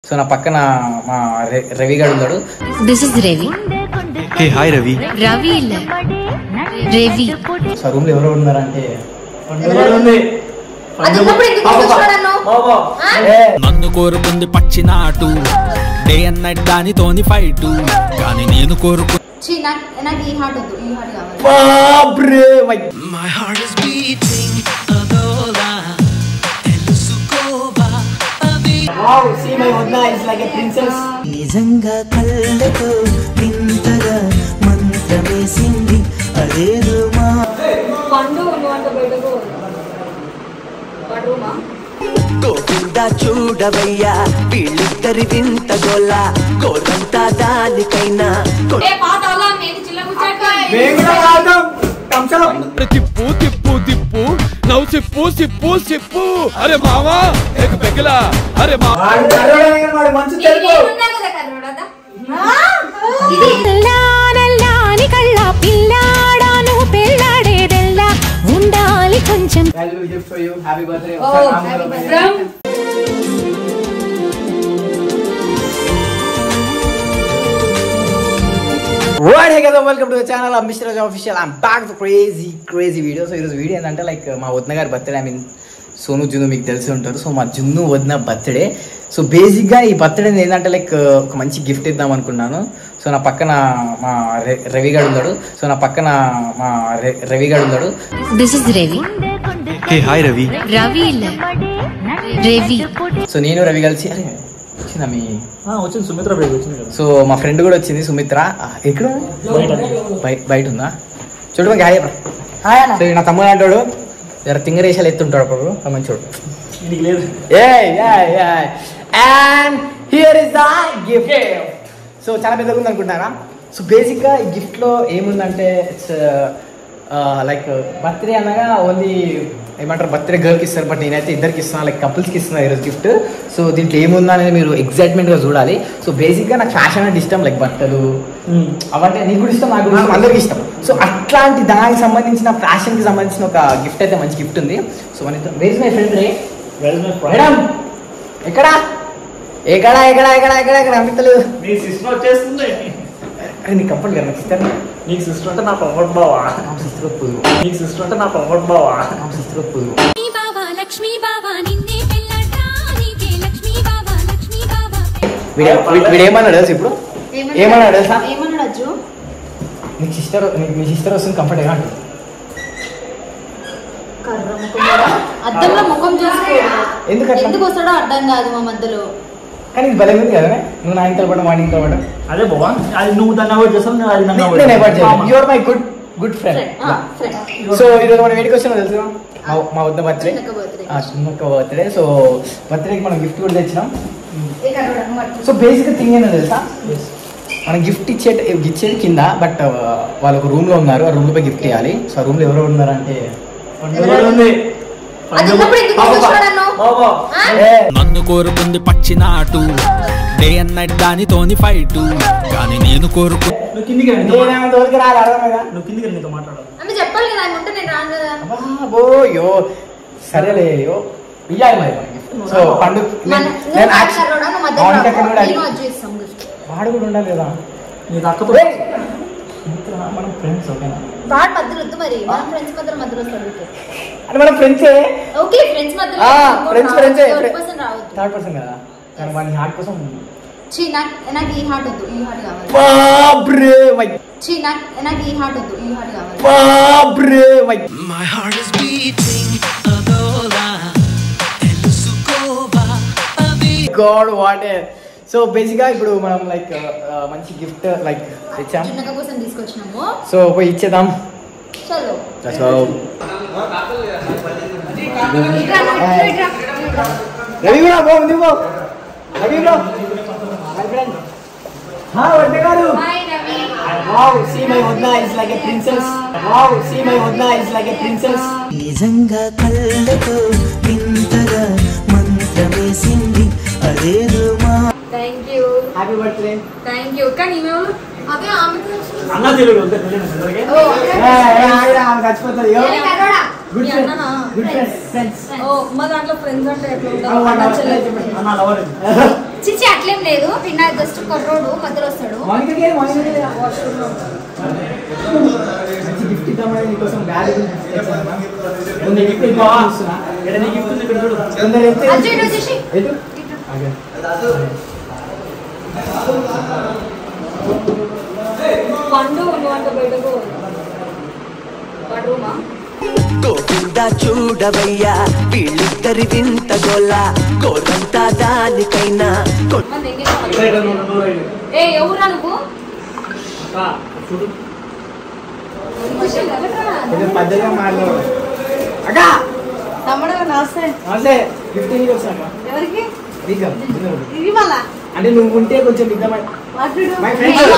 So నా పక్కన మా రె- రవి గారు ఉన్నాడు this is Ravi hey hi Ravi Ravi இல்ல రవి సో రూమ్ లో ఎవరు ఉన్నారంటే అది ఉన్నప్పుడు ఎందుకు తీసుకొచ్చాడన్ను? ఆ? నన్ను కోరుకుంది పచ్చినాటు డే అండ్ నైట్ దానితోని ఫైట్ కానీ నేను కోరుకు ఛీ, నాకు నాకు ఈ హార్ట్ వద్దు ఈ హార్ట్ కావాలి బాబ్రే my my heart is beating అదోలా తెలుసుకోవా అది నిజంగా కళ్ళతో వింతగా మంత్రమేసింది అదేదో మా పండు నువ్వు బయటకు రూమా గోవిందా చూడవయ్యా వీళ్ళిద్దరి వింత గోల గోరంతా దానికైనా కొ- ఏ పాత వాళ్ళ నేను చిల్ల తిప్పు తిప్పు తిప్పు నవ్వు సిప్పు సిప్పు సిప్పు అరే మామా ఎక్ పెగిలా అరే మా ఇది నల్లాని కళ్ళ పిల్లాడాను పెళ్ళాడేదెల్లా ఉండాలి కొంచెం happy birthday oh happy birthday what hey కదా welcome to channel mister Raj official I'm back to crazy crazy video so ఈరోజు వీడియో ఏంటంటే లైక్ మా వదిన గారి బర్త్డే ఐ మీన్ సోను జున్ను మీకు తెలిసి ఉంటారు సో మా జున్ను వదిన బర్త్డే సో బేసిక్గా ఈ బర్త్డే ఏంటంటే లైక్ ఒక మంచి గిఫ్ట్ ఇద్దాం అనుకున్నాను సో నా పక్కన మా రె- రవి గారు ఉన్నాడు సో నా పక్కన మా రె- రవి గారు ఉన్నాడు this is Ravi hey hi Ravi Ravi இல்ல రవి సో నేను రవి కలిసి అరే వచ్చిందా మీ వచ్చింది సుమిత్ర బేబీ వచ్చింది కదా సో మా ఫ్రెండ్ కూడా వచ్చింది సుమిత్ర ఆ, ఎక్కడ బయ- బయట ఉందా చూడు మాకు హాయ్ చెప్పరా. సో ఈడు నా తమ్ముడు అంటాడు జర తింగరేషాలు ఎత్తుంటాడు అప్పుడు ఆ మంచోడు నీకు లేదు and here is the gift so చాలా పెద్దగా ఉంది అనుకుంటున్నారా సో బేసిక్గా ఈ గిఫ్ట్లో ఏముందంటే ఇట్స్ లైక్ బర్త్డే అనగా ఓన్లీ ఏమంటారు బర్త్డే గర్ల్కి ఇస్తారు బట్ నేనైతే ఇద్దరికి ఇస్తున్నాను లైక్ కపుల్స్కి ఇస్తున్నా ఈరోజు గిఫ్ట్ సో దీంట్లో ఏముందా అనేది మీరు ఎగ్జైట్మెంట్గా చూడాలి సో బేసిక్గా నాకు ఫ్యాషన్ అంటే ఇష్టం లైక్ బట్టలు అవంటే నీకు కూడా ఇష్టం నాకు కూడా ఇష్టం అందరికి ఇష్టం సో అట్లాంటి దానికి సంబంధించిన ఫ్యాషన్కి సంబంధించిన ఒక గిఫ్ట్ అయితే మంచి గిఫ్ట్ ఉంది సో మన వేస్ మై ఫ్రెండ్ రే మేడం ఎక్కడా ఎక్కడా ఎక్కడా ఎక్కడా ఎక్కడా ఎక్కడ అనిపించలేదు నీ సిస్టర్ వచ్చేస్తుంది అరే నీకు కంఫర్ట్ కదా సిస్టర్ నీకు సిస్టర్ అంటే నా కంఫర్ట్ బావా సిస్టర్ ఒప్పుదు నీకు సిస్టర్ అంటే నా కంఫర్ట్ బావా సిస్టర్ ఒప్పుదు బావా లక్ష్మీ బావా నిన్నే పెళ్ళంటా నీకే లక్ష్మీ బావా లక్ష్మీ బావా వీడు వీడు ఏమన్నాడు తెలుసా ఇప్పుడు ఏమన్నాడు తెలుసా ఏమన్నాడు అజ్జు నీకు సిస్టర్ మీ సిస్టర్ వస్తుంది కంఫర్ట్గా అంటుంది కర్ర ముఖం కూడా. అద్దంలో ముఖం చూసుకో ఎందుకు అట్లా? ఎందుకు వస్తాడో అర్థం కాదు మా మధ్యలో కానీ ఇది భలే ఉంది కదా నువ్వు నా ఇంట్లో పడ్డా మా ఇంట్లో పడ్డా అదే బావా అది నువ్వు దాన్ని అవాయిడ్ చేస్తావు నేను అది నన్ను నేను అవాయిడ్ చేయను avoid your my good good friend friend friend so ఈరోజు మనం వేడికి వచ్చినా తెలుసు మా మా వద్ద బర్త్డే చిన్నక్క birthday. చిన్నక్క బర్త్డే సో బర్త్డేకి మనం గిఫ్ట్ కూడా తెచ్చినాం ఏ కర్రోడా, నువ్వు పట్టుకో. సో బేసిక్గా థింగ్ ఏంటో తెలుసా మనం గిఫ్ట్ ఇచ్చే ఇచ్చేది కింద బట్ వాళ్ళు ఒక రూమ్ లో ఉన్నారు ఆ రూమ్ లో పోయి గిఫ్ట్ ఇవ్వాలి సో ఆ రూమ్ లో ఎవరు ఉన్నారంటే పండుగ ఉంది అది ఉన్నప్పుడు ఎందుకు తీసుకొచ్చాడన్ను? బాబా ఆ? నన్ను కోరుకుంది పచ్చినాటు డే అండ్ నైట్ దానితోని ఫైట్ కానీ నేను కోరుకు నువ్వు కిందికి రండి నేనేమంత వరకు రాదు అర్థమైందా నువ్వు కిందికి రండి నీతో మాట్లాడాలి ఆమె చెప్పాలి కదా ఆయన ఉంటే నేను రాను కదా అబ్బో యో సరేలే యో ఇయ్యాలి మరి సో పండుగ మన- నేను- నువ్వు నేను కాదు యాక్చువల్ కర్రోడా, నువ్వు మధ్యలో మౌనిక రాకు. కూడా నేను అజ్జు ఇస్తాం gift. వాడు కూడా ఉండాలి కదా నీకు అక్కతో ఏయ్! మిత్ర, మనం ఫ్రెండ్స్ ఓకేనా వాడు మధ్యలో వద్దు మరి మన ఫ్రెండ్స్ మధ్యలో మధ్యలో వస్తాడు ఊరికే. అంటే మనం ఫ్రెండ్సే ఓకే ఫ్రెండ్స్ మధ్యలో ఆ, ఇంకోటి friends, రావద్దు. friends ఏ. third person రావద్దు థర్డ్ పర్సన్ కదా కానీ వాడి హార్ట్ కోసం ఛీ, నాకు నాకు ఈ హార్ట్ వద్దు ఈ హార్ట్ కావాలి బాబ్రే మై ఛీ, నాకు నాకు ఈ హార్ట్ వద్దు ఈ హార్ట్ కావాలి బాబ్రే my my heart is beating అదోలా తెలుసుకోవా అది గాడ్ వాట్ సో బేసిక్గా ఇప్పుడు మనం లైక్ మంచి గిఫ్ట్ లైక్ ఇచ్చాం చిన్నక కోసం తీసుకొచ్చినాము సో పోయి ఇచ్చేద్దాం చలో Let's go. ఇట్రా, ఇట్రా, ఇట్రా, ఇట్రా. రవి కూడా పో ముందుకు పో రవి బ్రో హా వడ్డే garu Bye, Ravi. Wow see my వద్దా is like a princess wow see my వద్దా ఇస్ లైక్ ఎ ప్రిన్సెస్ నిజంగా కళ్ళతో వింతగా మంత్రమేసింది అదేదో మా Thank you. Happy birthday Thank you. కానీ ఈమె అదే ఆమెతో అన్న తెలుగు వద్దు తెలియదు అందరికీ ఓ, చచ్చిపోతుంది ఏ కర్రోడా? గుడ్ మీ ఫ్రెండ్స్ అన్ననా? గుడ్ ఫ్రెండ్స్ ఫ్రెండ్స్ ఓ, మా దాంట్లో ఫ్రెండ్స్ అంటే ఎట్లా ఉంటారు? అన్న చెల్లెలు. అన్న లవర్ చిచి అట్లేం లేదు నిన్న జస్ట్ కొర్రోడు మధ్యలో వస్తాడు మౌనికకి ఏది? మౌనికకి ఏది? మంచి గిఫ్ట్ ఇద్దామని నీకోసం బ్యాగ్ తెచ్చాను. ముందు గిఫ్ట్ ఇద్దామని చూస్తున్నా. ఇక్కడ నీ గిఫ్ట్ ఉంది ఇక్కడ చూడు ముందర వెళ్తే అజ్జు ఇటు వచ్చేసి ఎటు? ఆగే. పండు నువ్వంట బయటకు రూమా గోవింద చూడవయ్యా వీళ్ళిద్దరి వింత గోల గోరంతా దానికైనా కొ- ఇక్కడ ఇక్కడ నువ్వు నువ్వు వెళ్ళు. ఏ ఎవరా నువ్వు రా, చూడు ఇది పద్ధతిగా మాట్లాడు అక్క తమ్ముడు నమస్తే నమస్తే గిఫ్ట్ నీకు వచ్చాక ఎవరికి నీకు ఇది మళ్ళా అంటే నువ్వు ఉంటే కొంచెం ఇద్దామని వాడు మై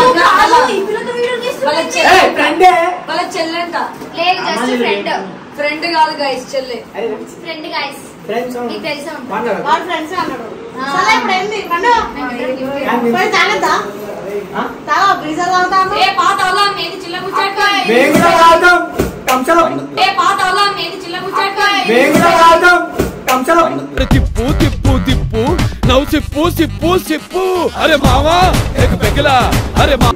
వాళ్ళ ఫ్రెండ్ ఫ్రెండే వాళ్ళ చెల్లెంట లేదు జస్ట్ ఫ్రెండ్ ఫ్రెండ్ కాదు గైస్ చెల్లె అరే ఫ్రెండ్ గైస్ ఫ్రెండ్స్ నీకు తెలిసే ఉంటుంది మాట్లాడు వాడు ఫ్రెండ్స్ అన్నాడు సరే ఇప్పుడు ఏంది పండు పోయి తాగద్దా ఆ? తాగా బ్రీజర్ తాగుతాము ఏ పాత అలా మేది చిల్ల ముచ్చాక మేము కూడా తాగుతాం కంచలో ఏ పాత అలా మేది చిల్ల ముచ్చాక మేము కూడా తాగుతాం కంచలో తిప్పు తిప్పు తిప్పు నవ్వు సిప్పు సిప్పు సిప్పు అరే మామా ఎక్ పెగలా అరే మా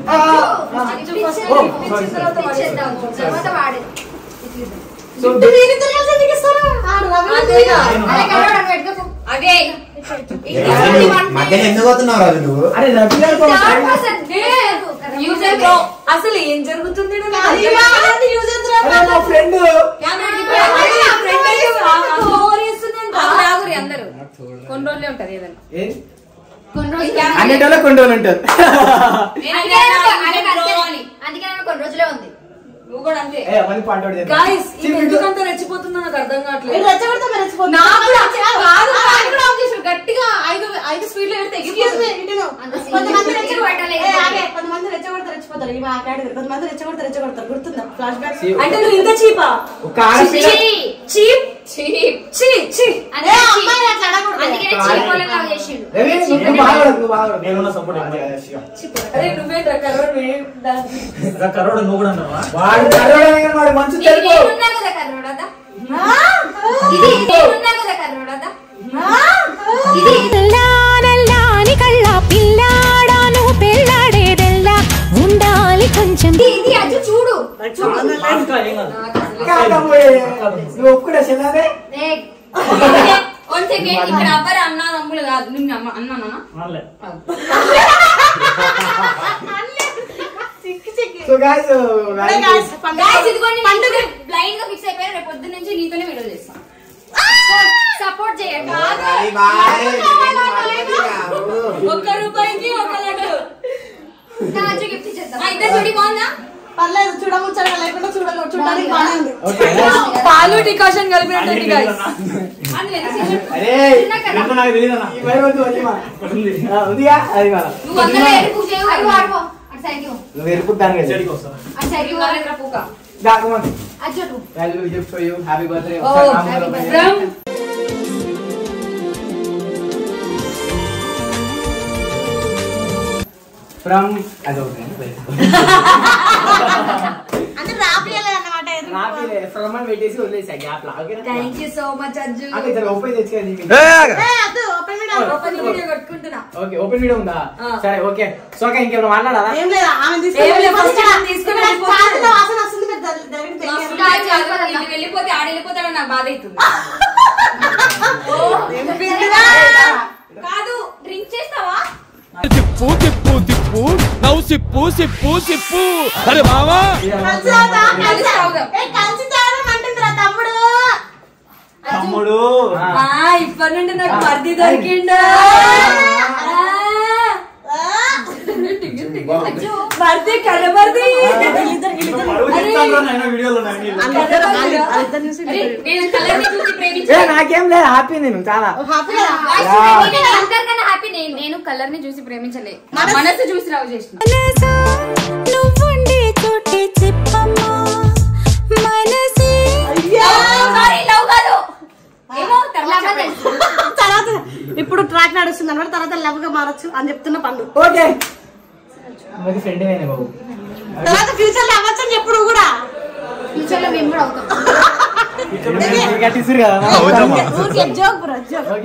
తర్వాత వాడే సో వీరిద్దరు కలిసి ఎందుకు ఇస్తారు? ఆడు రవి అదేగా. అదే కరోడా పెట్టుకో అగే మధ్యలో ఎందుకు పోతున్నావు రాజు నువ్వు అరే రవి గారితో ఒక friend. యూజర్ బ్రో అసలు ఏం జరుగుతుంది ఈడ నాకు అర్థం ఇవా, కాదు. అది use చేస్తున్నారు. అరే మా ఫ్రెండ్ కెమెరా దిగు. అరే, నా friend అయితే ఆ- ఆ ఓవర్ చేస్తుంది ఎంత? ఆగురు, ఆగురు అందరూ కొన్ని రోజులే ఉంటది ఏదైనా కొన్ని రోజులు ఈ కెమెరా అన్నిటిలో కొన్ని రోజులు ఉంటుంది నేను అందుకే అన్నా, నాకు- యూజర్ అందుకే- బ్రో అందుకే- అని. అందుకే నాకు కొన్ని రోజులే ఉంది నువ్వు కూడా అంతే ఏ అవన్నీ పాట గాయస్ ఎందుకంత రెచ్చిపోతుందో నాకు అర్థం కావట్లేదు వీడు రెచ్చగొడితే మీరు రెచ్చిపోతారు. నాకు కూడా కాదు, కాదు కాదు. ఫ్యాన్ కూడా ఆఫ్ చేసాడు గట్టిగా ఐదు ఐదు స్పీడ్ లో పెడితే Excuse me, ఇటు నువ్వు. అంత scene కొంతమంది లేదు. రెచ్చగొ- పెట్టలేదు. ఏ, ఆగే, కొంతమంది రెచ్చగొడితే రెచ్చిపోతారు ఇవి ఆ category. కొంతమంది రెచ్చగొడితే రెచ్చగొడతారు గుర్తుందా ఫ్లాష్ బ్యాక్ అంటే నువ్వు ఇంత చీపా ఒక ఆడపిల్ల చీప్ చీప్ చీ చీ అందుకే ఏ, చీ- అమ్మాయిని అట్లా అనకూడదు. అందుకే చీపోలని లాగా చేసిండు రవి నువ్వు బాగా నువ్వు బాగా నేనున్న support ఎక్కువ. అరే నువ్వేంట్రా కరోడ్ రా, కరోడు నువ్వు కూడా అన్నావా వాడు కర్రోడనే వాడు మంచి ఇది తెలుగు నేనున్నా కదా కర్రోడదా ఇది నేనున్నా కదా కర్రోడదా ఇది నల్లాని కళ్ళ పిల్లాడాను పెళ్ళాడేదెల్ల ఉండాలి కొంచెం ఇది ఇది అజ్జు చూడు మాస్కా ఏం కాదు. కాకపోయే నువ్వు ఒప్పుకున్నా చెల్లదే ఏ, వన్ సెకండ్ ఇక్కడ అబ్బాయి అన్న తమ్ముడు కాదు నిన్ను అమ్మ అన్నానా అనలే. చిక్కి చిక్కి సో గాయ్స్ ఇప్పుడే guys, పండుగ. గాయ్స్ ఇదిగోండి పండుగ బ్లైండ్ గా ఫిక్స్ అయిపోయారు రేపు పొద్దున్న నుంచి నీతోనే వీడియో చేస్తాం సపోర్ట్ చేయండి బాయ్ బాయ్ ఒక్క రూపాయికి ఒక లడ్డు నా అజ్జు గిఫ్ట్ ఇచ్చేద్దాం మా ఇద్దరు చూడి బాగుందా పర్లేదు చూడముచ్చగా లేకుండా చూడ చూడడానికి బాగానే ఉంది ఓకే పాలు డికాషన్ కలిపినట్టుంది గాయ్స్ అరే చిన్న కదా ఇంట్లో నాకు తెలియదన్నా. ఈ వైపు వద్దు వదిలిమా. ఉంది. ఆ, ఉందిగా అది కాదు నువ్వు అందరూ ఎరుపు చేయవు అటు వాడుకో అటు సైడ్ ఇవ్వు. నువ్వు ఎరుపు దానికి చెడికి వస్తా. అటు సైడ్ ఇవ్వు. నరేంద్ర పూక దాకమని అజ్జు అటు. Value gift for you happy birthday oh happy birthday. From from అది ఒకటి అంటే రాపియలేదు అన్నమాట రాపిలే ఫ్రమ్ అని పెట్టేసి వదిలేసా గ్యాప్ లా ఓకేనా thank you so much Ajju అంటే ఇద్దరు ఓపెన్ తెచ్చుకోండి ఏ, అద్దు, open video. ఓపెన్ వీడియో కట్టుకుంటున్నా ఓకే ఓపెన్ వీడియో ఉందా ఆ. సరే ఓకే సో ఓకే ఇంకేమైనా మాట్లాడాలా ఏం లేదా ఆమె ఏం లేదు, first ఆమె తీసుకొని వెళ్ళిపోతుంది. చేతిలో వాసన వస్తుంది మీరు దగ్గర- దగ్గరికి తెలియదు. కాదు, కాదు, వీళ్ళు వెళ్ళిపోతే ఆడ వెళ్ళిపోతాడో నాకు బాధ అవుతుంది కాదు డ్రింక్ చేస్తావా తిప్పు తిప్పు తిప్పు నవ్వు సిప్పు సిప్పు సిప్పు అరే మామా కలిసి తాగుదా? కలిసి కలిసి తాగుదాం. ఏ, కలిసి తాగడం అంటుందిరా తమ్ముడు తమ్ముడు ఆ, ఇప్పటి నుండి నాకు మర్ది దొరికిండు మర్ది కనబర్ది పరువు చెప్తాను రా నాయనా వీడియోలో నాకు నీళ్ళు. అరే, నేను కలర్ని చూసి ఏ ప్రేమించాను నాకేం లేదు హ్యాపీ నేను చాలా హ్యాపీ నేను అందరికన్నా హ్యాపీ నేను నేను కలర్ ని చూసి ప్రేమించలే మనసు చూసి రావు చేసిన మనసా నువ్వుండే చోటే చెప్పమ్మా మనసే సారీ లవ్ కాదు ఏమో తర్వాత లవ్ అని చెప్పండి. తెలుసు. తర్వాత ఇప్పుడు ట్రాక్ నడుస్తుంది అనమాట తర్వాత లవ్ గా మారచ్చు అని చెప్తున్న పండు ఓకే మరి ఫ్రెండ్ అయినా బాబు తర్వాత ఫ్యూచర్ లో అవ్వచ్చు అని చెప్పు నువ్వు కూడా ఫ్యూచర్ లో మేము కూడా అవుతాం గట్టిస్తారు కదా ఊరికే జోక్ బ్రో జోక్ ఓకే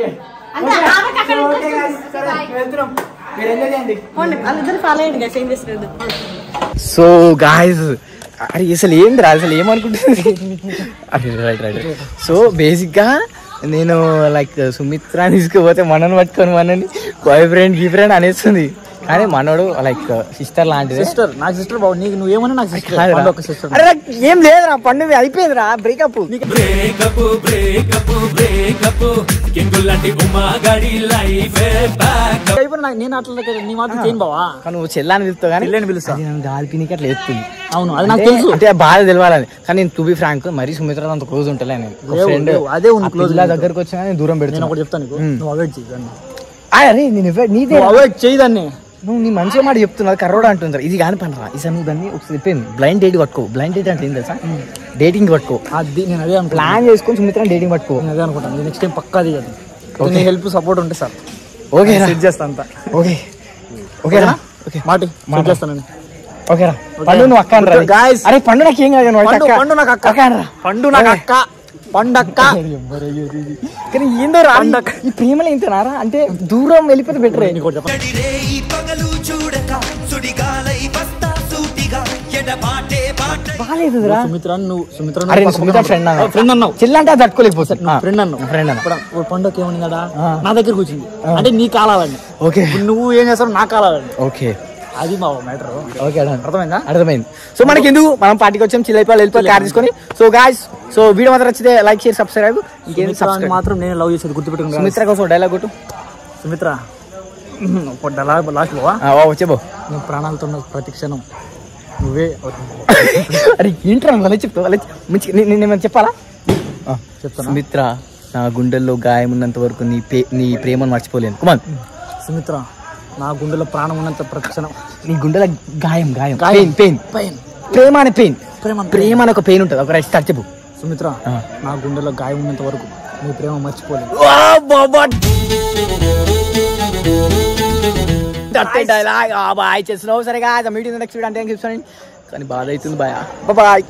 అంటే ఆమెకి అక్కడ ఓకే guys, సరే, వెళ్తున్నాం మీరు ఎంజాయ్ చేయండి పోండి, వాళ్ళిద్దరు ఫాలో అయ్యండి guys, ఏం చేస్తున్నారు సో గాయస్ అరే అసలు ఏందిరా అసలు ఏమనుకుంటుంది అరే రైట్ రైట్ సో బేసిక్గా నేను లైక్ సుమిత్ర తీసుకుపోతే మనని పట్టుకొని మనని బాయ్ ఫ్రెండ్ గీ ఫ్రెండ్ అనేస్తుంది కానీ మనోడు లైక్ సిస్టర్ లాంటిది సిస్టర్ నాకు సిస్టర్ బాబు నీకు నువ్వేమన్నా నాకు సిస్టర్ కాదురా. ఒక సిస్టర్ అరే నాకు ఏం లేదురా పండుగ అయిపోయిందిరా బ్రేకప్ బ్రేకప్ బ్రేకప్ బ్రేకప్ కింగుల్లాంటి ఉమా గడి లైఫ్ బ్యాక్ అయిపోయిన నాకు నేను అట్లా కదా, నీ మాత్రం చేయను బావా కానీ నువ్వు చెల్లాని పిలుస్తావు కానీ చెల్లని పిలుస్తా. అది నన్ను గాలిపినికి అట్లా ఎత్తుంది అవును అది నాకు అంటే- తెలుసు అంటే బాధ తెలియాలని కానీ నేను టు బి ఫ్రాంక్ మరీ సుమిత్ర అంత క్లోజ్ ఉంటలే నేను లేవు, ఫ్రెండ్ లేవు. అదే ఉంది close క్లోజ్ ఉంది. దగ్గరకు వచ్చినా నేను దూరం నేను పెడుతున్నా ఒకటి చెప్తాను నీకు మ్మ్. నువ్వు అవాయిడ్ చేయి దాన్ని. అరే నేను ఎవరు- నీదే నువ్వు అవాయిడ్ చేయదాన్ని నువ్వు నీ మంచిగా మాట చెప్తున్నావు కర్రోడా అంటుంటారు ఇది కాని పని రా ఈసారి నువ్వు దాన్ని ఒకసారి చెప్పింది బ్లైండ్ డేట్ పట్టుకో బ్లైండ్ డేట్ అంటే ఏం తెలుసా డేటింగ్ పట్టుకో అది నేను అదే అనుకున్నా ప్లాన్ చేసుకొని సుమిత్ర డేటింగ్ పట్టుకో నేను అదే అనుకుంటాను నెక్స్ట్ టైం పక్కా అది నీ హెల్ప్ సపోర్ట్ ఉంటే సార్ ఓకే సెట్ చేస్తా అంతా ఓకే ఓకేరా ఓకే మాటి సెట్ చేస్తాను ఓకేరా పండు నువ్వు అక్క అనరా Guys. అరే పండు నాకు ఏం కాదు నువ్వు పండు అక్క. పండు నాకు అక్క అక్క అనరా పండు నాకు అక్క పండక్క కానీ ఏందో రా ఈ ప్రేమలో ఇంతనారా అంటే దూరం వెళ్ళిపోతే బెటర్ నీకు ఒకటి చెప్పనా? రేయి పగలు చూడక సుడిగాలై వస్తా సూటిగా ఎడబాటే బాట బాగాలేదురా సుమిత్ర నువ్వు సుమిత్ర అరే నువ్వు సుమిత్ర ఫ్రెండ్ అన్నా ఫ్రెండ్ అన్నావు చెల్లి అంటే అది తట్టుకోలేకపోతుంది ఫ్రెండ్ అన్నావు ఫ్రెండ్ అన్న ఇప్పుడు ఓ పండుగ ఏమని కదా ఆ. నా దగ్గర కూర్చుంది అంటే నీ కాలాలండి ఓకే ఇప్పుడు నువ్వు ఏం చేస్తావు నా కాలాలండి ఓకే అది మా మ్యాటర్ ఓకే అర్థం అర్థమైందా అర్థమైంది సో మనకి ఎందుకు మనం పార్టీకి వచ్చాం చిల్ అయిపోయి వెళ్ళిపోయి కార్ తీసుకొని సో గాయస్ సో వీడియో మాత్రం వచ్చితే లైక్ షేర్ సబ్స్క్రైబ్ ఇంకేం సుమిత్ర సబ్స్క్రైబ్ మాత్రం నేను లవ్ చేసేది గుర్తుపెట్టుకుని సుమిత్ర కోసం డైలాగ్ కొట్టు సుమిత్ర లాస్ట్ లోవా ఆ, ఓ, చెప్పు నేను ప్రాణాలతో ఉన్న ప్రతి క్షణం నువ్వే అరే ఏంట్రా అలా చెప్తావు అలా మంచి నేనేమైనా చెప్పాలా ఆ, చెప్తానా? సుమిత్ర నా గుండెల్లో గాయం ఉన్నంత వరకు నీ పే నీ ప్రేమను మర్చిపోలేను కుమార్ సుమిత్ర నా గుండెలో ప్రాణం ఉన్నంత ప్రతి క్షణం నీ గుండెల గాయం గాయం గాయం. పెయిన్ పెయిన్ పైన ప్రేమ అనే పెయిన్ ప్రేమ అనే ప్రేమ అనే ఒక పెయిన్ ఉంటుంది ఒక రైట్ స్టార్ట్ చెప్పు సుమిత్ర ఆ. నా గుండెలో గాయం ఉన్నంత వరకు నీ ప్రేమ మర్చిపోలేదు డైలాగ్ బాయ్ చేస్తున్నావు సరే గా మీటింగ్ నెక్స్ట్ వీడియో అంటే చెప్తాను కానీ బాధ అవుతుంది బాయ్ బాయ్